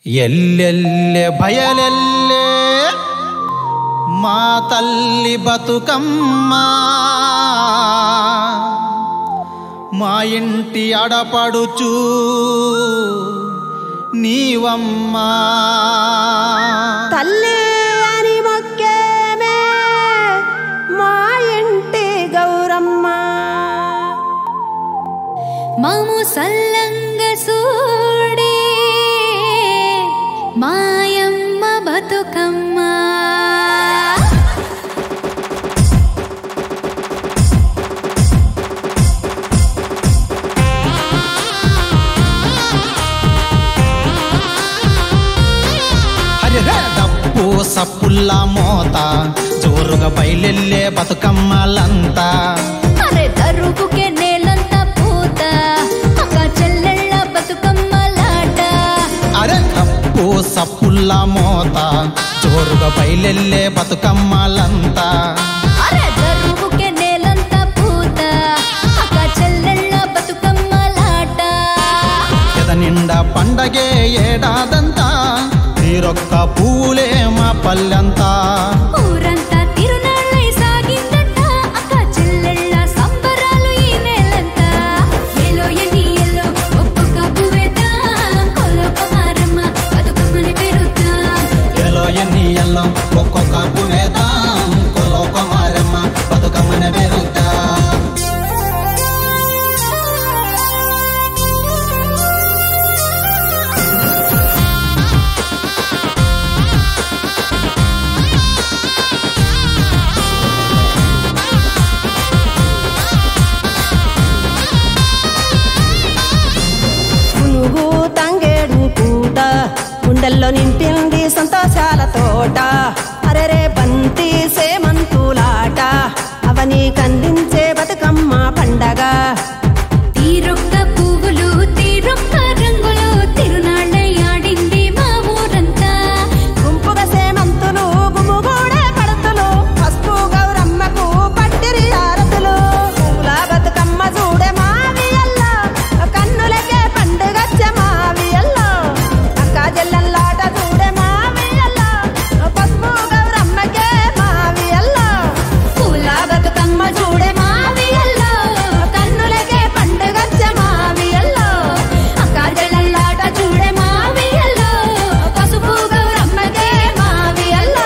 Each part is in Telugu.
ఎల్లెల్లె భయలెల్లే మా తల్లి బతుకమ్మ మా ఇంటి అడపడుచు నీవమ్మా తల్లి అని మొక్కేమే మా ఇంటి గౌరమ్మ మాము సల్లంగ సూడే మాయమ్మ బతుకమ్మ హరిరే డప్పు సప్పుల్లా మోత జోరుగా బయలెల్లే బతుకమ్మలంతా అరే దరువుకే నేలంతా పూత అక్క చెల్లెళ్ళ బతుకమ్మలాట అరే డప్పు సప్పుల్లా మోత జోరుగా బయలెల్లే బతుకమ్మలంతా అరే దరువుకే నేలంతా పూత అక్క చెల్లెళ్ళ బతుకమ్మలాట ఎద నిండా పండగే ఏడాదంతా తీరొక్క పూలే మా పల్లెంతా ఊరంతా తిరునాళ్ళై సాగిందంట అక్క చెల్లెళ్ళ సంబరాలు ఈ నెలంతా ఎలో ఎన్ని ఎల్లో ఒక్కొక్క పువ్వేద్దాం కొలొక మారమ్మ బతుకమ్మని పెరుద్దాం ఎలో ఎన్ని ఎల్లో ఒక్కొక్క పువేదాం కొలొక మారమ్మ బతుకమ్మన పెరుగుతా పునుగు తంగేడు పూట గుండెల్లో నింపింది సంతోషాల తోట అరెరే బంతి సేమంతులాట అవని కందించే బతుకమ్మ పండగ తీరొక్క పువ్వులు తీరొక్క రంగులు తిరునాళ్ళై ఆడింది మా ఊరంతా గుంపుగా సేమంతులు గుమ్ముగూడే పడతులు పసుపు గౌరమ్మకు పట్టిరి ఆరతులు పూల బతుకమ్మ చూడే మావి ఎల్లో కన్నులకే పండుగచ్చ మావి ఎల్లో అక్క జల్లల్లాట చూడే మావి ఎల్లో పసుపు గౌరమ్మకే మావి ఎల్లో పూల బతుకమ్మ చూడే మావి ఎల్లో కన్నులకే పండుగచ్చ మావి ఎల్లో అక్క జల్లల్లాట చూడే మావి ఎల్లో పసుపు గౌరమ్మకే మావి ఎల్లో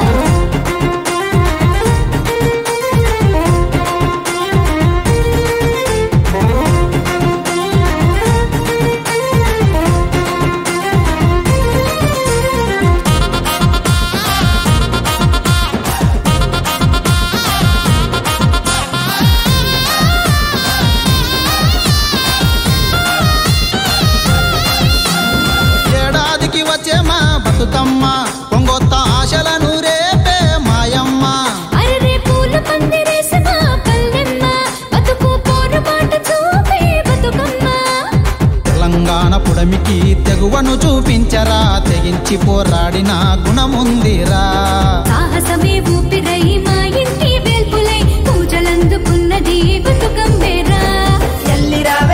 ఏడాదికి వచ్చే మా బతుకమ్మ పొంగొత్త ఆశలను రేపే మాయమ్మ అరరే పూల పందిరేసి మా పల్లెమ్మ బతుకు పోరుబాట చూపే బతుకమ్మ తెలంగాణ పుడమికి తెగువను చూపించరా తెగించి పోరాడిన గుణముందిరా సాహసమే ఊపిరై మా ఇంటి వేల్పులై పూజలందుకున్నది బతుకమ్మేరా ఎల్లిరావ